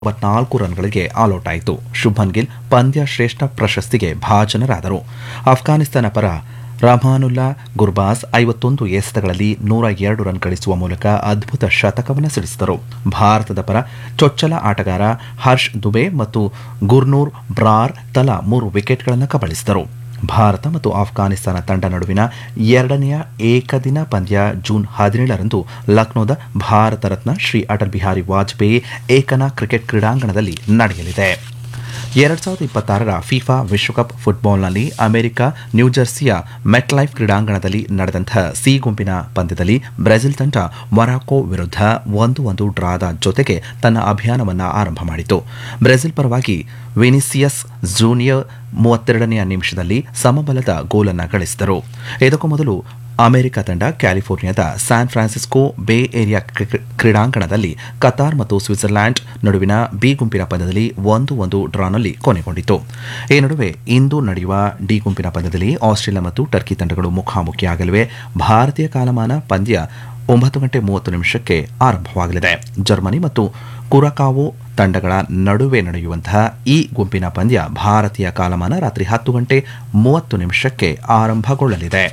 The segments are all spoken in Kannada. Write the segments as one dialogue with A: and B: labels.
A: ನಾಲ್ಕು ರನ್ಗಳಿಗೆ ಆಲ್ಔಟ್ ಆಯಿತು ಶುಭನ್ ಗಿಲ್ ಪಂದ್ಯ ಶ್ರೇಷ್ಠ ಪ್ರಶಸ್ತಿಗೆ ಭಾಜನರಾದರು ಅಫ್ಘಾನಿಸ್ತಾನ ಪರ ರಹಮಾನುಲ್ಲಾ ಗುರ್ಬಾಸ್ ಐವತ್ತೊಂದು ಎಸೆತಗಳಲ್ಲಿ ನೂರ ಎರಡು ರನ್ ಗಳಿಸುವ ಮೂಲಕ ಅದ್ಭುತ ಶತಕವನ್ನು ಸಿಡಿಸಿದರು ಭಾರತದ ಪರ ಚೊಚ್ಚಲ ಆಟಗಾರ ಹರ್ಷ್ ದುಬೆ ಮತ್ತು ಗುರ್ನೂರ್ ಬ್ರಾರ್ ತಲಾ ಮೂರು ವಿಕೆಟ್ಗಳನ್ನು ಕಬಳಿಸಿದರು ಭಾರತ ಮತ್ತು ಆಫ್ಘಾನಿಸ್ತಾನ ತಂಡ ನಡುವಿನ ಎರಡನೆಯ ಏಕದಿನ ಪಂದ್ಯ ಜೂನ್ ಹದಿನೇಳರಂದು ಲಕ್ನೋದ ಭಾರತ ರತ್ನ ಶ್ರೀ ಅಟಲ್ ಬಿಹಾರಿ ವಾಜಪೇಯಿ ಏಕನಾ ಕ್ರಿಕೆಟ್ ಕ್ರೀಡಾಂಗಣದಲ್ಲಿ ನಡೆಯಲಿದೆ ಎರಡ್ ಸಾವಿರದ ಇಪ್ಪತ್ತಾರರ ಫಿಫಾ ವಿಶ್ವಕಪ್ ಫುಟ್ಬಾಲ್ನಲ್ಲಿ ಅಮೆರಿಕ ನ್ಯೂಜೆರ್ಸಿಯ ಮೆಟ್ಲೈಫ್ ಕ್ರೀಡಾಂಗಣದಲ್ಲಿ ನಡೆದಂತಹ ಸಿ ಗುಂಪಿನ ಪಂದ್ಯದಲ್ಲಿ ಬ್ರೆಜಿಲ್ ತಂಡ ಮೊರಾಕೊ ವಿರುದ್ಧ ಒಂದು ಒಂದು ಡ್ರಾದ ಜೊತೆಗೆ ತನ್ನ ಅಭಿಯಾನವನ್ನು ಆರಂಭ ಮಾಡಿತು ಬ್ರೆಜಿಲ್ ಪರವಾಗಿ ವಿನಿಸಿಯಸ್ ಜೂನಿಯರ್ ಮೂವತ್ತೆರಡನೆಯ ನಿಮಿಷದಲ್ಲಿ ಸಮಬಲದ ಗೋಲನ್ನು ಗಳಿಸಿದರು ಇದಕ್ಕೂ ಮೊದಲು ಅಮೆರಿಕ ತಂಡ ಕ್ಯಾಲಿಫೋರ್ನಿಯಾದ ಸ್ಯಾನ್ ಫ್ರಾನ್ಸಿಸ್ಕೋ ಬೇ ಏರಿಯಾ ಕ್ರೀಡಾಂಗಣದಲ್ಲಿ ಕತಾರ್ ಮತ್ತು ಸ್ವಿಟ್ಜರ್ಲ್ಯಾಂಡ್ ನಡುವಿನ ಬಿ ಗುಂಪಿನ ಪಂದ್ಯದಲ್ಲಿ ಒಂದು ಒಂದು ಡ್ರಾನಲ್ಲಿ ಕೊನೆಗೊಂಡಿತು ಈ ನಡುವೆ ಇಂದು ನಡೆಯುವ ಡಿ ಗುಂಪಿನ ಪಂದ್ಯದಲ್ಲಿ ಆಸ್ಟ್ರೇಲಿಯಾ ಮತ್ತು ಟರ್ಕಿ ತಂಡಗಳು ಮುಖಾಮುಖಿಯಾಗಲಿವೆ ಭಾರತೀಯ ಕಾಲಮಾನ ಪಂದ್ಯ ಒಂಬತ್ತು ಗಂಟೆ ಮೂವತ್ತು ನಿಮಿಷಕ್ಕೆ ಆರಂಭವಾಗಲಿದೆ ಜರ್ಮನಿ ಮತ್ತು ಕುರಕಾವೋ ತಂಡಗಳ ನಡುವೆ ನಡೆಯುವಂತಹ ಈ ಗುಂಪಿನ ಪಂದ್ಯ ಭಾರತೀಯ ಕಾಲಮಾನ ರಾತ್ರಿ ಹತ್ತು ಗಂಟೆ ಮೂವತ್ತು ನಿಮಿಷಕ್ಕೆ ಆರಂಭಗೊಳ್ಳಲಿದೆ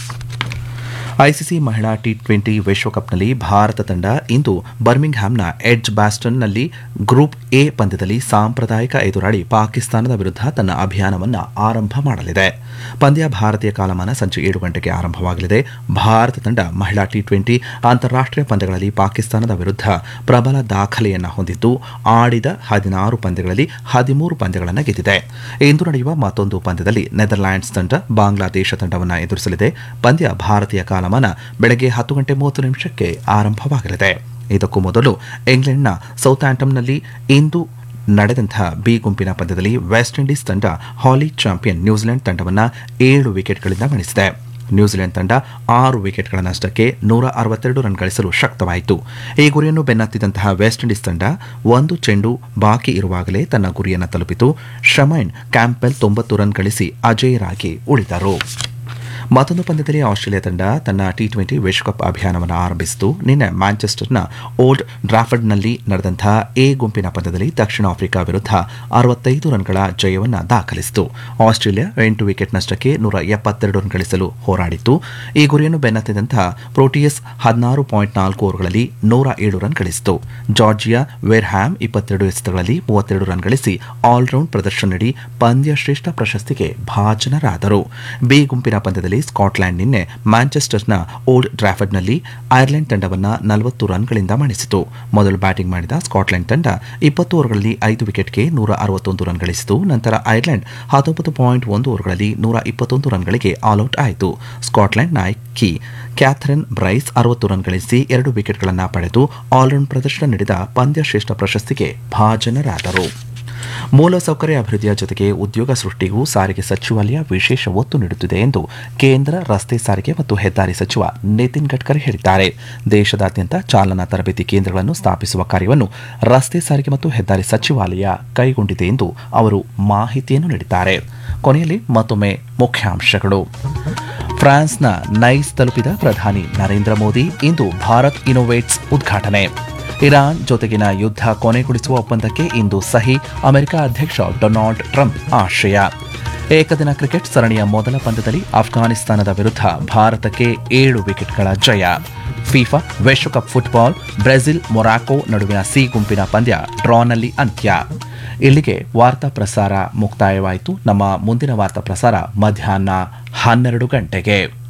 A: ಐಸಿಸಿ ಮಹಿಳಾ ಟಿ ಟ್ವೆಂಟಿ ವಿಶ್ವಕಪ್ನಲ್ಲಿ ಭಾರತ ತಂಡ ಇಂದು ಬರ್ಮಿಂಗ್ಹ್ಯಾಮ್ನ ಎಡ್ಜ್ ಬ್ಯಾಸ್ಟನ್ನಲ್ಲಿ ಗ್ರೂಪ್ ಎ ಪಂದ್ಯದಲ್ಲಿ ಸಾಂಪ್ರದಾಯಿಕ ಎದುರಾಳಿ ಪಾಕಿಸ್ತಾನದ ವಿರುದ್ಧ ತನ್ನ ಅಭಿಯಾನವನ್ನು ಆರಂಭ ಮಾಡಲಿದೆ ಪಂದ್ಯ ಭಾರತೀಯ ಕಾಲಮಾನ ಸಂಜೆ ಏಳು ಗಂಟೆಗೆ ಆರಂಭವಾಗಲಿದೆ ಭಾರತ ತಂಡ ಮಹಿಳಾ ಟಿ ಟ್ವೆಂಟಿ ಅಂತಾರಾಷ್ಟೀಯ ಪಂದ್ಯಗಳಲ್ಲಿ ಪಾಕಿಸ್ತಾನದ ವಿರುದ್ಧ ಪ್ರಬಲ ದಾಖಲೆಯನ್ನು ಹೊಂದಿದ್ದು ಆಡಿದ ಹದಿನಾರು ಪಂದ್ಯಗಳಲ್ಲಿ ಹದಿಮೂರು ಪಂದ್ಯಗಳನ್ನು ಗೆದ್ದಿದೆ ಇಂದು ನಡೆಯುವ ಮತ್ತೊಂದು ಪಂದ್ಯದಲ್ಲಿ ನೆದರ್ಲ್ಯಾಂಡ್ಸ್ ತಂಡ ಬಾಂಗ್ಲಾದೇಶ ತಂಡವನ್ನು ಎದುರಿಸಲಿದೆ ಪಂದ್ಯ ಭಾರತೀಯ ಕಾಲಮಾನ ಬೆಳಗ್ಗೆ ಹತ್ತು ಗಂಟೆ ಮೂವತ್ತು ನಿಮಿಷಕ್ಕೆ ಆರಂಭವಾಗಲಿದೆ ಇದಕ್ಕೂ ಮೊದಲು ಇಂಗ್ಲೆಂಡ್ನ ಸೌತ್ ಆಂಟಮ್ನಲ್ಲಿ ಇಂದು ನಡೆದಂತಹ ಬಿ ಗುಂಪಿನ ಪಂದ್ಯದಲ್ಲಿ ವೆಸ್ಟ್ ಇಂಡೀಸ್ ತಂಡ ಹಾಲಿ ಚಾಂಪಿಯನ್ ನ್ಯೂಜಿಲೆಂಡ್ ತಂಡವನ್ನು ಏಳು ವಿಕೆಟ್ಗಳಿಂದ ಮಣಿಸಿದೆ ನ್ಯೂಜಿಲೆಂಡ್ ತಂಡ ಆರು ವಿಕೆಟ್ಗಳ ನಷ್ಟಕ್ಕೆ ನೂರ ಅರವತ್ತೆರಡು ರನ್ ಗಳಿಸಲು ಶಕ್ತವಾಯಿತು ಈ ಗುರಿಯನ್ನು ಬೆನ್ನತ್ತಿದಂತಹ ವೆಸ್ಟ್ ಇಂಡೀಸ್ ತಂಡ ಒಂದು ಚೆಂಡು ಬಾಕಿ ಇರುವಾಗಲೇ ತನ್ನ ಗುರಿಯನ್ನು ತಲುಪಿತು ಶಮೈನ್ ಕ್ಯಾಂಪೆಲ್ ತೊಂಬತ್ತು ರನ್ ಗಳಿಸಿ ಅಜೇಯರಾಗಿ ಉಳಿದರು ಮತ್ತೊಂದು ಪಂದ್ಯದಲ್ಲಿ ಆಸ್ಟ್ರೇಲಿಯಾ ತಂಡ ತನ್ನ ಟಿ ಟ್ವೆಂಟಿ ವಿಶ್ವಕಪ್ ಅಭಿಯಾನವನ್ನು ಆರಂಭಿಸಿತು ನಿನ್ನೆ ಮ್ಯಾಂಚೆಸ್ಟರ್ನ ಓಲ್ಡ್ ಡ್ರಾಫರ್ಡ್ನಲ್ಲಿ ನಡೆದಂತಹ ಎ ಗುಂಪಿನ ಪಂದ್ಯದಲ್ಲಿ ದಕ್ಷಿಣ ಆಫ್ರಿಕಾ ವಿರುದ್ಧ ಅರವತ್ತೈದು ರನ್ಗಳ ಜಯವನ್ನು ದಾಖಲಿಸಿತು ಆಸ್ಟ್ರೇಲಿಯಾ ಎಂಟು ವಿಕೆಟ್ ನಷ್ಟಕ್ಕೆ ನೂರ ಎಪ್ಪತ್ತೆರಡು ರನ್ ಗಳಿಸಲು ಹೋರಾಡಿತ್ತು ಈ ಗುರಿಯನ್ನು ಬೆನ್ನತ್ತಿದಂತಹ ಪ್ರೋಟಿಯಸ್ ಹದಿನಾರು ಪಾಯಿಂಟ್ ನಾಲ್ಕು ಓವರ್ಗಳಲ್ಲಿ ನೂರ ಏಳು ರನ್ ಗಳಿಸಿತು ಜಾರ್ಜಿಯಾ ವೆರ್ಹ್ಯಾಮ್ ಇಪ್ಪತ್ತೆರಡು ಎಸೆತಗಳಲ್ಲಿ ಮೂವತ್ತೆರಡು ರನ್ ಗಳಿಸಿ ಆಲ್ರೌಂಡ್ ಪ್ರದರ್ಶನ ನೀಡಿ ಪಂದ್ಯ ಶ್ರೇಷ್ಠ ಪ್ರಶಸ್ತಿಗೆ ಭಾಜನರಾದರು ಬಿ ಗುಂಪಿನ ಪಂದ್ಯದಲ್ಲಿ ಸ್ಕಾಟ್ಲೆಂಡ್ ನಿನ್ನೆ ಮ್ಯಾಂಚೆಸ್ಟರ್ನ ಓಲ್ಡ್ ಡ್ರಾಫರ್ಡ್ನಲ್ಲಿ ಐರ್ಲೆಂಡ್ ತಂಡವನ್ನು ನಲವತ್ತು ರನ್ಗಳಿಂದ ಮಣಿಸಿತು ಮೊದಲು ಬ್ಯಾಟಿಂಗ್ ಮಾಡಿದ ಸ್ಕಾಟ್ಲೆಂಡ್ ತಂಡ ಇಪ್ಪತ್ತು ಓವರ್ಗಳಲ್ಲಿ ಐದು ವಿಕೆಟ್ಗೆ ನೂರ ಅರವತ್ತೊಂದು ರನ್ ಗಳಿಸಿತು ನಂತರ ಐರ್ಲೆಂಡ್ ಹತ್ತೊಂಬತ್ತು ಪಾಯಿಂಟ್ ಒಂದು ಓವರ್ಗಳಲ್ಲಿ ನೂರ ಇಪ್ಪತ್ತೊಂದು ರನ್ಗಳಿಗೆ ಆಲ್ಔಟ್ ಆಯಿತು ಸ್ಕಾಟ್ಲೆಂಡ್ ನಾಯಕಿ ಕ್ಯಾಥರಿನ್ ಬ್ರೈಸ್ ಅರವತ್ತು ರನ್ ಗಳಿಸಿ ಎರಡು ವಿಕೆಟ್ಗಳನ್ನು ಪಡೆದು ಆಲ್ರೌಂಡ್ ಪ್ರದರ್ಶನ ನೀಡಿದ ಪಂದ್ಯ ಶ್ರೇಷ್ಠ ಪ್ರಶಸ್ತಿಗೆ ಭಾಜನರಾದರು ಮೂಲಸೌಕರ್ಯ ಅಭಿವೃದ್ಧಿಯ ಜೊತೆಗೆ ಉದ್ಯೋಗ ಸೃಷ್ಟಿಗೂ ಸಾರಿಗೆ ಸಚಿವಾಲಯ ವಿಶೇಷ ಒತ್ತು ನೀಡುತ್ತಿದೆ ಎಂದು ಕೇಂದ್ರ ರಸ್ತೆ ಸಾರಿಗೆ ಮತ್ತು ಹೆದ್ದಾರಿ ಸಚಿವ ನಿತಿನ್ ಗಡ್ಕರಿ ಹೇಳಿದ್ದಾರೆ ದೇಶದಾದ್ಯಂತ ಚಾಲನಾ ತರಬೇತಿ ಕೇಂದ್ರಗಳನ್ನು ಸ್ಥಾಪಿಸುವ ಕಾರ್ಯವನ್ನು ರಸ್ತೆ ಸಾರಿಗೆ ಮತ್ತು ಹೆದ್ದಾರಿ ಸಚಿವಾಲಯ ಕೈಗೊಂಡಿದೆ ಎಂದು ಅವರು ಮಾಹಿತಿಯನ್ನು ನೀಡಿದ್ದಾರೆ ಕೊನೆಯಲ್ಲಿ ಮತ್ತೊಮ್ಮೆ ಮುಖ್ಯಾಂಶಗಳು ಫ್ರಾನ್ಸ್ನ ನೈಸ್ ತಲುಪಿದ ಪ್ರಧಾನಿ ನರೇಂದ್ರ ಮೋದಿ ಇಂದು ಭಾರತ್ ಇನೋವೇಟ್ಸ್ ಉದ್ಘಾಟನೆ ಇರಾನ್ ಜೊತೆಗಿನ ಯುದ್ಧ ಕೊನೆಗೊಳಿಸುವ ಒಪ್ಪಂದಕ್ಕೆ ಇಂದು ಸಹಿ ಅಮೆರಿಕ ಅಧ್ಯಕ್ಷ ಡೊನಾಲ್ಡ್ ಟ್ರಂಪ್ ಆಶಯ ಏಕದಿನ ಕ್ರಿಕೆಟ್ ಸರಣಿಯ ಮೊದಲ ಪಂದ್ಯದಲ್ಲಿ ಅಫ್ಘಾನಿಸ್ತಾನದ ವಿರುದ್ಧ ಭಾರತಕ್ಕೆ ಏಳು ವಿಕೆಟ್ಗಳ ಜಯ ಫಿಫಾ ವಿಶ್ವಕಪ್ ಫುಟ್ಬಾಲ್ ಬ್ರೆಜಿಲ್ ಮೊರಾಕೊ ನಡುವಿನ ಸಿ ಗುಂಪಿನ ಪಂದ್ಯ ಡ್ರಾನಲ್ಲಿ ಅಂತ್ಯ ಇಲ್ಲಿಗೆ ವಾರ್ತಾ ಪ್ರಸಾರ ಮುಕ್ತಾಯವಾಯಿತು ನಮ್ಮ ಮುಂದಿನ ವಾರ್ತಾ ಪ್ರಸಾರ ಮಧ್ಯಾಹ್ನ ಹನ್ನೆರಡು ಗಂಟೆಗೆ